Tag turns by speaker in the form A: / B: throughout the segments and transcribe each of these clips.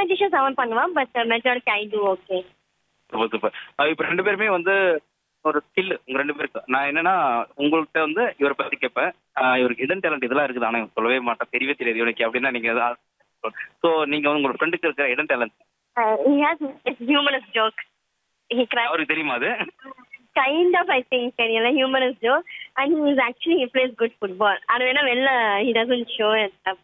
A: சில டிஷ்ஷஸ் அவன் பண்ணுவான் but majority I too okay
B: super super இப்போ ரெண்டு பேருமே வந்து ஒரு ஸ்கில் உங்க ரெண்டு பேருக்கு நான் என்னன்னா உங்கள்கிட்ட வந்து இவரை பத்தி கேட்பேன் ஆஹ் இவருக்கு இதன் டேலண்ட் இதெல்லாம் இருக்குது ஆனால் எனக்கு சொல்லவே மாட்டேன் தெரியவே தெரியாது இவனுக்கு அப்படின்னா நீங்க ஸோ நீங்க வந்து உங்களோட ஃப்ரெண்டுக்கு இருக்கிற hidden talent
A: he has humorous joke he cries
B: அவருக்கு தெரியுமா அது
A: kind of I think தெரியல humorous joke and he is actually he plays good football அது வேணா வெளில he doesn't show it up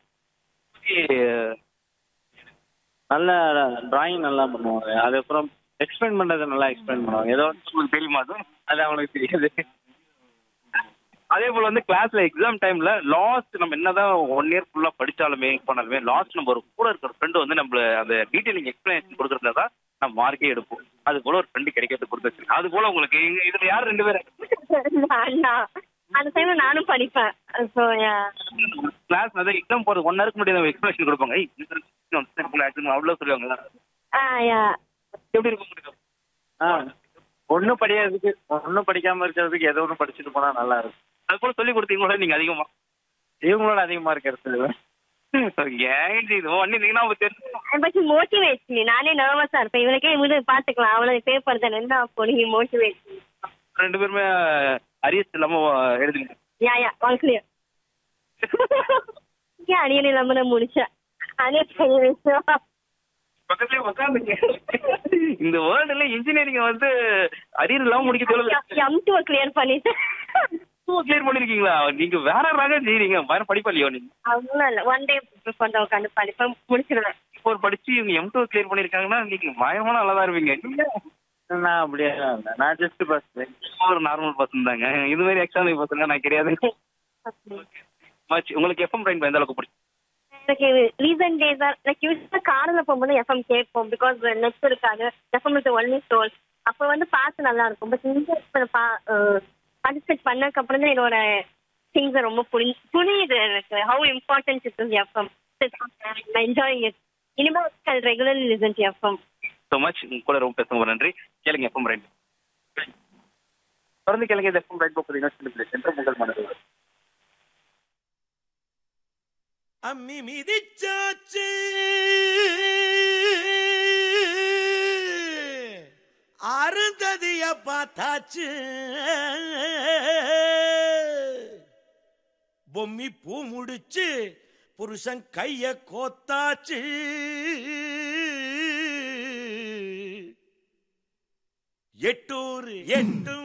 C: நல்ல டிராயிங் நல்லா பண்ணுவாங்க அதுக்கப்புறம் எக்ஸ்பிளைன் பண்றது நல்லா எக்ஸ்பிளைன் பண்ணுவாங்க ஏதோ
B: உங்களுக்கு தெரியுமா அது
C: அது அவனுக்கு தெரியாது
B: அதே போல வந்து கிளாஸ்ல எக்ஸாம் டைம்ல லாஸ்ட் நம்ம என்னதான் ஒன் இயர் ஃபுல்லா படிச்சாலுமே பண்ணாலுமே லாஸ்ட் நம்ம ஒரு கூட இருக்கிற ஃப்ரெண்டு வந்து நம்மள அந்த டீடைலிங் எக்ஸ்பிளனேஷன் கொடுக்கறதா தான் நம்ம மார்க்கே எடுப்போம் அது போல ஒரு ஃப்ரெண்டு கிடைக்கிறது கொடுத்துச்சு அது போல உங்களுக்கு இங்க இதுல யார் ரெண்டு பேரும்
A: நான் அந்த டைம்ல நானும் படிப்பேன் ஸோ
B: கிளாஸ் அதாவது எக்ஸாம் போறது ஒன் ஹவருக்கு முன்னாடி நம்ம எக்ஸ்பிளேஷன் கொடுப்பாங்க ஏய், இந்த exam அவ்வளவு சொல்லுவாங்க
A: யா
B: எப்படி இருக்கும் உங்களுக்கு
C: ஆ ஒன்றும் படிக்கிறதுக்கு ஒன்றும் படிக்காம இருக்கிறதுக்கு ஏதோ ஒன்று படிச்சுட்டு போனா நல்லா இருக்கும்
B: அது போல சொல்லி கொடுத்தீங்களா நீங்க அதிகமா
C: இவங்களோட அதிகமா இருக்கிறது
B: ஏன் இது பண்ணிருந்தீங்கன்னா அவங்க தெரிஞ்சு
A: பட் மோட்டிவேட் மீ நானே நர்வஸா இருப்பேன் இவனுக்கே இவனு பாத்துக்கலாம் அவ்வளவு பேப்பர் தானே என்ன போனி மோட்டிவேட்
B: ரெண்டு பேருமே அரியஸ் இல்லாம எழுதுங்க
A: யா யா ஆல் கிளியர் ஏன் அணியன் இல்லாம நான் முடிச்சேன் அதே பெரிய விஷயம்
B: பக்கத்துலயே உட்காந்துங்க இந்த வேர்ல்டுல இன்ஜினியரிங் வந்து அரியர் இல்லாம முடிக்க சொல்லுங்க
A: எம் டூ கிளியர் பண்ணிட்டேன்
B: கிளியர் பண்ணிருக்கீங்களா நீங்க வேற ரக செய்றீங்க வேற படிப்பா இல்லையோ நீங்க
A: அவ்வளோ இல்லை ஒன் டே ப்ரிஃபர் உட்காந்து படிப்பேன் முடிச்சிருவேன்
B: இப்போ ஒரு படிச்சு இவங்க எம் டூ கிளியர் பண்ணிருக்காங்கன்னா நீங்க பயமான நல்லதா இருப்பீங்க நீங்க
C: நான் அப்படியே இல்லை நான் ஜஸ்ட் பஸ்
B: ஒரு நார்மல் பர்சன் தாங்க இது மாதிரி எக்ஸாம் பர்சன் நான் கிடையாது மச் உங்களுக்கு எஃப்எம் ரைன் எந்த அளவுக்கு பிடிக்கும்
A: எனக்கு ரீசன்ட் டேஸா லைக் யூஸ்வலாக காரில் போகும்போது எஃப்எம் கேட்போம் பிகாஸ் நெட் இருக்காது எஃப்எம் இஸ் ஒன்லி ஸ்டோல் அப்போ வந்து பாட்டு நல்லா இருக்கும் பட் இந்த பார்ட்டிசிபேட் பண்ணதுக்கு அப்புறம் தான் என்னோட திங்ஸ் ரொம்ப புரி புரியுது எனக்கு how important it is FM enjoying it இனிமேல் regularly listen to FM
B: so much உங்க கூட ரொம்ப பேச ரொம்ப நன்றி கேளுங்க எஃப்எம் ரைன் தொடர்ந்து கேளுங்க இந்த எஃப்எம் ரைன் போக்குது யூனிவர்சிட்டி சென்டர் உங்கள் மனதில்
D: அம்மி மிதிச்சாச்சு அருந்ததிய பார்த்தாச்சு பொம்மி பூ முடிச்சு புருஷன் கைய கோத்தாச்சு எட்டூர் எட்டு